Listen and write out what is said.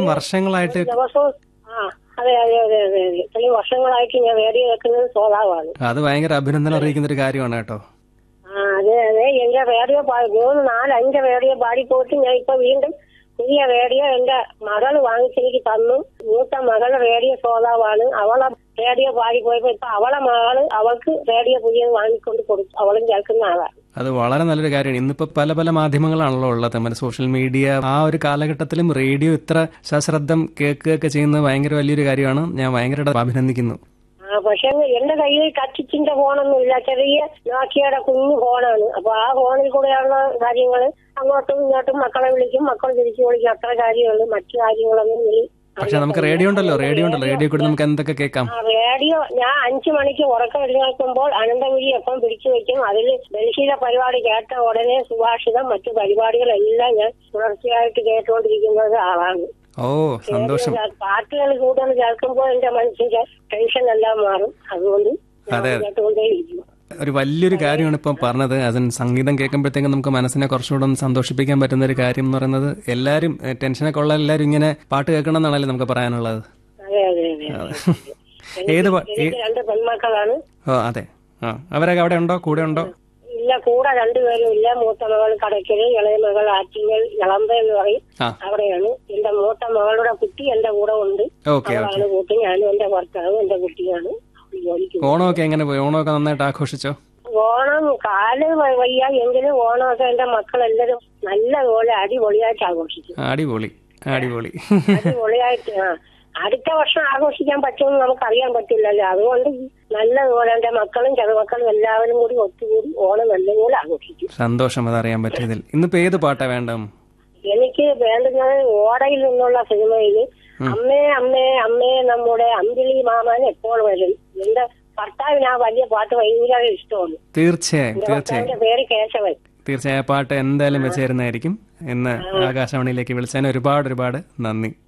ഇത്രയും വർഷങ്ങളായിട്ട് ദിവസവും ആ അതെ അതെ അതെ അതെ അതെ ഇത്രയും വർഷങ്ങളായിട്ട് ഞാൻ റേഡിയോ കേൾക്കുന്നത് സ്വഭാവമാണ് അത് ഭയങ്കര അഭിനന്ദനം അറിയിക്കുന്ന ഒരു കാര്യമാണ് കേട്ടോ ആ അതെ അതെ എന്റെ റേഡിയോ പാ- മൂന്ന് നാല് അഞ്ച് റേഡിയോ പാടിപ്പോയിട്ട് ഞാൻ ഇപ്പൊ വീണ്ടും പുതിയ റേഡിയോ എന്റെ മകള് വാങ്ങിച്ചെനിക്ക് തന്നു മൂത്ത മകള് റേഡിയോ ശ്രോതാവാണ് അവളെ റേഡിയോ പാടിപ്പോയപ്പോ ഇപ്പൊ അവളെ മകള് അവൾക്ക് റേഡിയോ പുതിയത് വാങ്ങിക്കൊണ്ട് കൊടുത്തു അവളും കേൾക്കുന്ന ആളാണ് അത് വളരെ നല്ലൊരു കാര്യമാണ് ഇന്നിപ്പോ പല പല മാധ്യമങ്ങളാണല്ലോ ഉള്ളത് നമ്മുടെ സോഷ്യൽ മീഡിയ ആ ഒരു കാലഘട്ടത്തിലും റേഡിയോ ഇത്ര സശ്രദ്ധം കേൾക്കുകയൊക്കെ ചെയ്യുന്നത് ഭയങ്കര വലിയൊരു കാര്യമാണ് ഞാൻ ഭയങ്കരമായിട്ട് അഭിനന്ദിക്കുന്നു ആ പക്ഷെ എന്റെ കയ്യിൽ ടച്ചിന്റെ ഫോണൊന്നും ഇല്ല ചെറിയ നോക്കിയുടെ കുഞ്ഞു ഫോണാണ് അപ്പൊ ആ ഫോണിൽ കൂടെയുള്ള കാര്യങ്ങള് അങ്ങോട്ടും ഇങ്ങോട്ടും മക്കളെ വിളിക്കും മക്കൾ തിരിച്ചു വിളിക്കും അത്ര കാര്യമുള്ളൂ മറ്റു കാര്യങ്ങളൊന്നും ഇതിൽ പക്ഷെ നമുക്ക് റേഡിയോ ഉണ്ടല്ലോ റേഡിയോ ഉണ്ടല്ലോ റേഡിയോ കൂടി നമുക്ക് എന്തൊക്കെ കേൾക്കാം ആ, റേഡിയോ ഞാൻ അഞ്ചു മണിക്ക് ഉറക്കം എഴുന്നേൽക്കുമ്പോൾ അനന്തപുരി എപ്പം പിടിച്ചു വെക്കും അതിൽ ബൽശീല പരിപാടി കേട്ട ഉടനെ സുഭാഷിതം മറ്റു പരിപാടികളെല്ലാം ഞാൻ തുടർച്ചയായിട്ട് കേട്ടുകൊണ്ടിരിക്കുന്നത് ആളാണ് ഓ സന്തോഷം പാട്ടുകൾ കൂടുതൽ കേൾക്കുമ്പോൾ എന്റെ മനസ്സിന്റെ ടെൻഷൻ എല്ലാം മാറും അതുകൊണ്ട് ഞാൻ അതെ, അതെ. കേട്ടുകൊണ്ടേയിരിക്കും ഒരു വലിയൊരു കാര്യമാണ് ഇപ്പം പറഞ്ഞത് അതിന് സംഗീതം കേൾക്കുമ്പോഴത്തേക്കും നമുക്ക് മനസ്സിനെ കുറച്ചുകൂടെ ഒന്ന് സന്തോഷിപ്പിക്കാൻ പറ്റുന്ന ഒരു കാര്യം എന്ന് പറയുന്നത് എല്ലാവരും ഏഹ്, ടെൻഷനൊക്കെ ഉള്ള എല്ലാവരും ഇങ്ങനെ പാട്ട് കേൾക്കണം എന്നാണല്ലേ നമുക്ക് പറയാനുള്ളത് അതെ അതെ അതെ അതെ. ഏത് പാ- ഏ- എനിക്ക് രണ്ട് പെൺമക്കളാണ് ഓ അതെ ആ അവരൊക്കെ അവിടെ ഉണ്ടോ കൂടെ ഉണ്ടോ ഇല്ല കൂടെ രണ്ടുപേരും ഇല്ല മൂത്ത മകൾ കടയ്ക്കല് ഇളയ മകൾ ആറ്റിങ്ങൽ ഇളമ്പ എന്ന് പറയും ആ അവിടെയാണ് എന്റെ മൂത്ത മകളുടെ കുട്ടി എന്റെ കൂടെ ഉണ്ട് ഓക്കെ ഓക്കെ അവളാണ് കൂട്ടി ഞാനും എന്റെ ഭർത്താവും എന്റെ കുട്ടിയാണ് അവള് ജോലിക്ക് പോകുന്നത്. ഓണമൊക്കെ എങ്ങനെ പോയി ഓണമൊക്കെ നന്നായിട്ട് ആഘോഷിച്ചോ ഓണം കാല് വ- വയ്യ എങ്കിലും ഓണമൊക്കെ എന്റെ മക്കളെല്ലാരും നല്ലപോലെ അടിപൊളിയായിട്ട് ആഘോഷിക്കും ആ, അടിപൊളി അടിപൊളി അടിപൊളിയായിട്ട് ആ അടുത്ത വർഷം ആഘോഷിക്കാൻ പറ്റുമെന്ന് നമുക്ക് അറിയാൻ പറ്റില്ലല്ലോ അതുകൊണ്ട് നല്ലതുപോലെ എന്റെ മക്കളും ചെറുമക്കളും എല്ലാവരും കൂടി ഒത്തുകൂടി ഓണം നല്ലപോലെ ആഘോഷിക്കും സന്തോഷം അതറിയാൻ പറ്റിയതിൽ ഇന്നിപ്പോ ഏത് പാട്ടാ വേണ്ടം എനിക്ക് വേണ്ടുന്നത് ഓടയിൽ നിന്നുള്ള സിനിമയിൽ അമ്മേ അമ്മേ അമ്മേ നമ്മുടെ അമ്പിളി മാമൻ എപ്പോൾ വരും എന്റെ ഭർത്താവിന് ആ വലിയ പാട്ട് ഭയങ്കര ഇഷ്ടമാണ് തീർച്ചയായും എന്റെ തീർച്ചയായും ഭർത്താവിന്റെ പേര് കേശവൻ തീർച്ചയായും ആ പാട്ട് എന്തായാലും വെച്ച് തരുന്നതായിരിക്കും ഇന്ന് ആകാശവാണിയിലേക്ക് വിളിച്ചതിന് ഒരുപാട് ഒരുപാട് നന്ദി